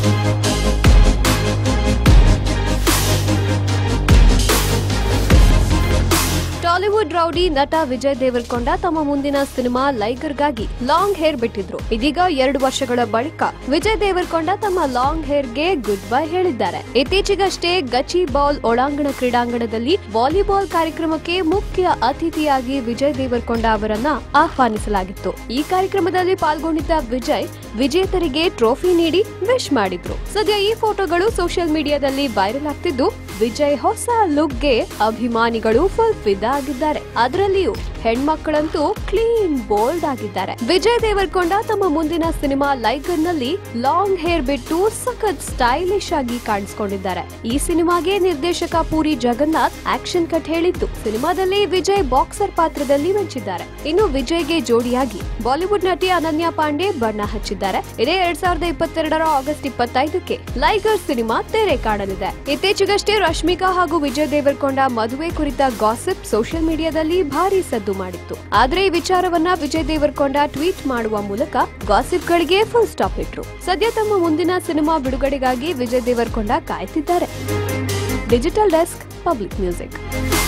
Tollywood rowdy ನಟ ವಿಜಯ್ ದೇವರಕೊಂಡ ತಮ್ಮ ಮುಂದಿನ ಸಿನಿಮಾ ಲೈಗರ್ಗಾಗಿ ಲಾಂಗ್ ಹೇರ್ ಬಿಟ್ಟಿದ್ರು ಇದೀಗ ಎರಡು ವರ್ಷಗಳ ಬಳಿಕ ವಿಜಯ್ ದೇವರಕೊಂಡ ತಮ್ಮ ಲಾಂಗ್ ಹೇರ್ಗೆ ಗುಡ್ ಬೈ ಹೇಳಿದ್ದಾರೆ ಇತ್ತೀಚೆಗಷ್ಟೇ ಗಚಿ ಬಾಲ್ ಒಳಾಂಗಣ ಕ್ರೀಡಾಂಗಣದಲ್ಲಿ ವಾಲಿಬಾಲ್ ಕಾರ್ಯಕ್ರಮಕ್ಕೆ ಮುಖ್ಯ ಅತಿಥಿಯಾಗಿ ವಿಜಯ್ ದೇವರಕೊಂಡ ಅವರನ್ನ ಆಹ್ವಾನಿಸಲಾಗಿತ್ತು ಈ ಕಾರ್ಯಕ್ರಮದಲ್ಲಿ ಪಾಲ್ಗೊಂಡಿದ್ದ ವಿಜಯ್ ವಿಜೇತರಿಗೆ ಟ್ರೋಫಿ ನೀಡಿ ವಿಶ್ ಮಾಡಿದ್ರು ಸದ್ಯ ಈ ಫೋಟೋಗಳು ಸೋಷಿಯಲ್ ಮೀಡಿಯಾದಲ್ಲಿ ವೈರಲ್ ಆಗ್ತಿದ್ದು ವಿಜಯ್ ಹೊಸ ಲುಕ್ಗೆ ಅಭಿಮಾನಿಗಳು ಫುಲ್ ಫಿದಾ ಆಗಿದ್ದಾರೆ ಅದರಲ್ಲಿಯೂ ಹೆಣ್ಮಕ್ಕಳಂತೂ ಕ್ಲೀನ್ ಬೋಲ್ಡ್ ಆಗಿದ್ದಾರೆ ವಿಜಯ್ ದೇವರಕೊಂಡ ತಮ್ಮ ಮುಂದಿನ ಸಿನಿಮಾ ಲೈಗರ್ ನಲ್ಲಿ ಲಾಂಗ್ ಹೇರ್ ಬಿಟ್ಟು ಸಖತ್ ಸ್ಟೈಲಿಶ್ ಆಗಿ ಕಾಣಿಸ್ಕೊಂಡಿದ್ದಾರೆ ಈ ಸಿನಿಮಾಗೆ ನಿರ್ದೇಶಕ ಪೂರಿ ಜಗನ್ನಾಥ್ ಆಕ್ಷನ್ ಕಟ್ ಹೇಳಿದ್ದು ಸಿನಿಮಾದಲ್ಲಿ ವಿಜಯ್ ಬಾಕ್ಸರ್ ಪಾತ್ರದಲ್ಲಿ ಮೆಚ್ಚಿದ್ದಾರೆ ಇನ್ನು ವಿಜಯ್ಗೆ ಜೋಡಿಯಾಗಿ ಬಾಲಿವುಡ್ ನಟಿ ಅನನ್ಯ ಪಾಂಡೆ ಬಣ್ಣ ಹಚ್ಚಿದ್ದಾರೆ ಇದೇ ಎರಡ್ ಸಾವಿರದ ಇಪ್ಪತ್ತೆರಡರ ಆಗಸ್ಟ್ ಇಪ್ಪತ್ತೈದಕ್ಕೆ ಲೈಗರ್ ಸಿನಿಮಾ ತೆರೆ ಕಾಣಲಿದೆ ಇತ್ತೀಚೆಗಷ್ಟೇ ರಶ್ಮಿಕಾ ಹಾಗೂ ವಿಜಯ್ ದೇವರಕೊಂಡ ಮದುವೆ ಕುರಿತ ಗಾಸಿಪ್ ಸೋಷಿಯಲ್ ಮೀಡಿಯಾದಲ್ಲಿ ಭಾರಿ ಸದ್ದು ಮಾಡಿತ್ತು ಆದ್ರೆ ಈ ವಿಚಾರವನ್ನ ವಿಜಯ್ ದೇವರಕೊಂಡ ಟ್ವೀಟ್ ಮಾಡುವ ಮೂಲಕ ಗಾಸಿಪ್ಗಳಿಗೆ ಫುಲ್ ಸ್ಟಾಪ್ ಇಟ್ರು ಸದ್ಯ ತಮ್ಮ ಮುಂದಿನ ಸಿನಿಮಾ ಬಿಡುಗಡೆಗಾಗಿ ವಿಜಯ್ ದೇವರಕೊಂಡ ಕಾಯ್ತಿದ್ದಾರೆ ಡಿಜಿಟಲ್ ಡೆಸ್ಕ್ ಪಬ್ಲಿಕ್ ಮ್ಯೂಸಿಕ್